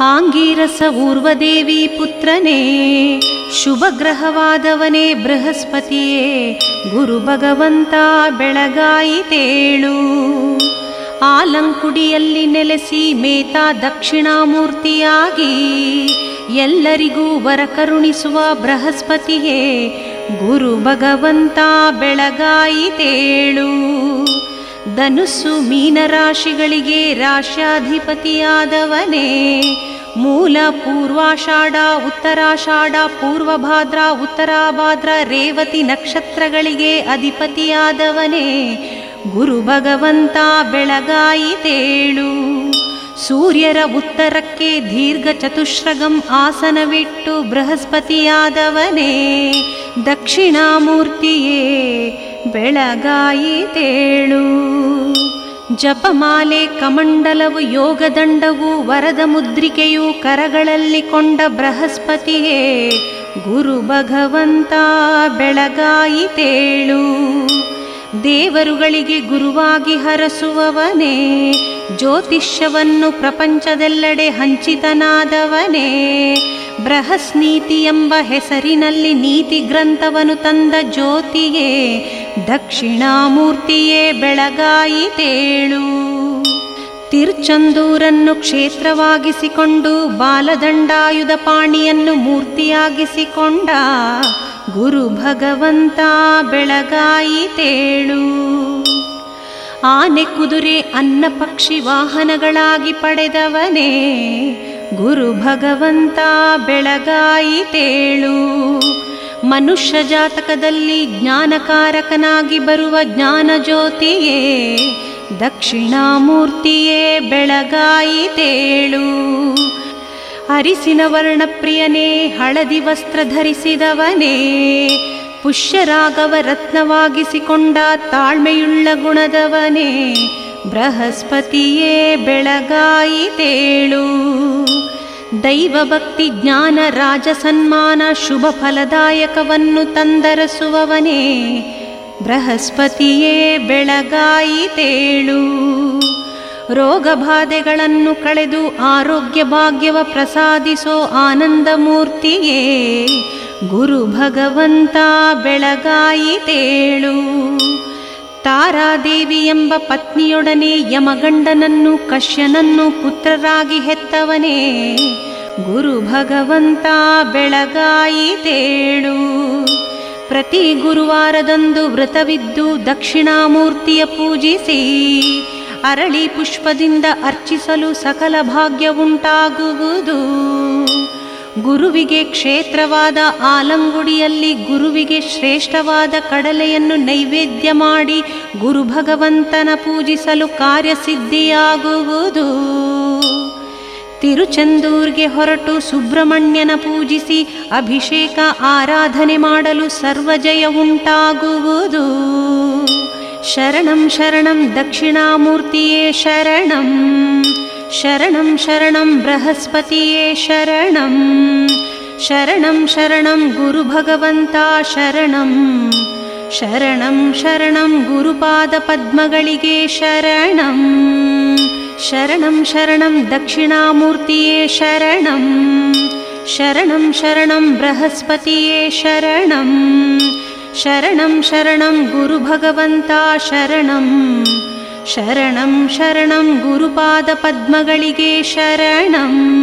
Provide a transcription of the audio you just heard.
ಆಂಗೀರಸ ಊರ್ವದೇವಿ ಪುತ್ರನೇ ಶುಭಗ್ರಹವಾದವನೇ ಬೃಹಸ್ಪತಿಯೇ ಗುರು ಭಗವಂತ ಬೆಳಗಾಯಿತೇಳು ಆಲಂಕುಡಿಯಲ್ಲಿ ನೆಲೆಸಿ ಮೇತಾ ದಕ್ಷಿಣಾಮೂರ್ತಿಯಾಗಿ ಎಲ್ಲರಿಗೂ ವರ ಕರುಣಿಸುವ ಬೃಹಸ್ಪತಿಯೇ ಗುರು ಭಗವಂತ ಬೆಳಗಾಯಿತೇಳು ಧನುಸ್ಸು ಮೀನರಾಶಿಗಳಿಗೆ ರಾಶ್ಯಾಧಿಪತಿಯಾದವನೇ ಮೂಲ ಪೂರ್ವಾಷಾಢ ಉತ್ತರಾಷಾಢ ಪೂರ್ವಭಾದ್ರ ಉತ್ತರಾಭಾದ್ರ ರೇವತಿ ನಕ್ಷತ್ರಗಳಿಗೆ ಅಧಿಪತಿಯಾದವನೇ ಗುರು ಭಗವಂತ ಬೆಳಗಾಯಿತೇಳು ಸೂರ್ಯರ ಉತ್ತರಕ್ಕೆ ದೀರ್ಘ ಚತುಶ್ರಗಂ ಆಸನವಿಟ್ಟು ಬೃಹಸ್ಪತಿಯಾದವನೇ ದಕ್ಷಿಣಾಮೂರ್ತಿಯೇ ಬೆಳಗಾಯಿತೇಳು ಜಪಮಾಲೆ ಕಮಂಡಲವು ಯೋಗದಂಡವು ವರದ ಮುದ್ರಿಕೆಯು ಕರಗಳಲ್ಲಿ ಕೊಂಡ ಬೃಹಸ್ಪತಿಯೇ ಗುರು ಭಗವಂತ ಬೆಳಗಾಯಿತೇಳು ದೇವರುಗಳಿಗೆ ಗುರುವಾಗಿ ಹರಸುವವನೇ ಜ್ಯೋತಿಷ್ಯವನ್ನು ಪ್ರಪಂಚದೆಲ್ಲೆಡೆ ಹಂಚಿತನಾದವನೇ ಬೃಹಸ್ನೀತಿ ಎಂಬ ಹೆಸರಿನಲ್ಲಿ ನೀತಿ ಗ್ರಂಥವನ್ನು ತಂದ ಜ್ಯೋತಿಯೇ ದಕ್ಷಿಣಾಮೂರ್ತಿಯೇ ಬೆಳಗಾಯಿತೇಳು ತಿರುಚಂದೂರನ್ನು ಕ್ಷೇತ್ರವಾಗಿಸಿಕೊಂಡು ಬಾಲದಂಡಾಯುಧ ಪಾಣಿಯನ್ನು ಮೂರ್ತಿಯಾಗಿಸಿಕೊಂಡ ಗುರು ಭಗವಂತ ಬೆಳಗಾಯಿತೇಳು ಆನೆ ಕುದುರೆ ಅನ್ನ ಪಕ್ಷಿ ವಾಹನಗಳಾಗಿ ಪಡೆದವನೇ ಗುರು ಭಗವಂತ ಬೆಳಗಾಯಿತೇಳು ಮನುಷ್ಯ ಜಾತಕದಲ್ಲಿ ಜ್ಞಾನಕಾರಕನಾಗಿ ಬರುವ ಜ್ಞಾನ ಜ್ಯೋತಿಯೇ ದಕ್ಷಿಣಾಮೂರ್ತಿಯೇ ಬೆಳಗಾಯಿತೇಳು ಅರಿಸಿನ ವರ್ಣಪ್ರಿಯನೇ ಹಳದಿ ವಸ್ತ್ರ ಧರಿಸಿದವನೇ ಪುಷ್ಯರಾಗವ ರತ್ನವಾಗಿಸಿಕೊಂಡ ತಾಳ್ಮೆಯುಳ್ಳ ಗುಣದವನೇ ಬೃಹಸ್ಪತಿಯೇ ಬೆಳಗಾಯಿತೇಳು ದೈವ ಭಕ್ತಿ ಜ್ಞಾನ ರಾಜ ಸನ್ಮಾನ ಶುಭ ಫಲದಾಯಕವನ್ನು ತಂದರಸುವವನೇ ಬೃಹಸ್ಪತಿಯೇ ಬೆಳಗಾಯಿತೇಳು ರೋಗ ಬಾಧೆಗಳನ್ನು ಕಳೆದು ಆರೋಗ್ಯ ಭಾಗ್ಯವ ಪ್ರಸಾದಿಸೋ ಆನಂದ ಮೂರ್ತಿಯೇ ಗುರು ಭಗವಂತ ಬೆಳಗಾಯಿತೇಳು ತಾರಾದೇವಿ ಎಂಬ ಪತ್ನಿಯೊಡನೆ ಯಮಗಂಡನನ್ನು ಕಶ್ಯನನ್ನು ಪುತ್ರರಾಗಿ ಹೆತ್ತವನೇ ಗುರು ಭಗವಂತ ಬೆಳಗಾಯಿತೇಳು ಪ್ರತಿ ಗುರುವಾರದಂದು ವ್ರತವಿದ್ದು ದಕ್ಷಿಣಾಮೂರ್ತಿಯ ಪೂಜಿಸಿ ಅರಳಿ ಪುಷ್ಪದಿಂದ ಅರ್ಚಿಸಲು ಸಕಲ ಭಾಗ್ಯವುಂಟಾಗುವುದು ಗುರುವಿಗೆ ಕ್ಷೇತ್ರವಾದ ಆಲಂಗುಡಿಯಲ್ಲಿ ಗುರುವಿಗೆ ಶ್ರೇಷ್ಠವಾದ ಕಡಲೆಯನ್ನು ನೈವೇದ್ಯ ಮಾಡಿ ಗುರು ಭಗವಂತನ ಪೂಜಿಸಲು ಕಾರ್ಯಸಿದ್ಧಿಯಾಗುವುದು ತಿರುಚಂದೂರ್ಗೆ ಹೊರಟು ಸುಬ್ರಹ್ಮಣ್ಯನ ಪೂಜಿಸಿ ಅಭಿಷೇಕ ಆರಾಧನೆ ಮಾಡಲು ಸರ್ವಜಯ ಉಂಟಾಗುವುದು ಶರಣಂ ಶರಣಂ ದಕ್ಷಿಣಾಮೂರ್ತಿಯೇ ಶರಣಂ ಶರಣಂ ಶರಣಂ ಬೃಹಸ್ಪತಿಯೇ ಶರಣಂ ಶರಣಂ ಶರಣಂ ಗುರು ಭಗವಂತ ಶರಣಂ ಶರಣಂ ಶರಣಂ ಗುರುಪಾದ ಪದ್ಮಗಳಿಗೆ ಶರಣಂ ಶರಣಂ ಶರಣಂ ದಕ್ಷಿಣಾಮೂರ್ತಿಯೇ ಶರಣಂ ಶರಣಂ ಶರಣಂ ಬೃಹಸ್ಪತಿಯೇ ಶರಣಂ ಶರಣಂ ಶರಣಂ ಗುರು ಭಗವಂತ ಶರಣಂ ಶರಣಂ ಶರಣಂ ಗುರುಪಾದ ಪದ್ಮಗಳಿಗೆ ಶರಣಂ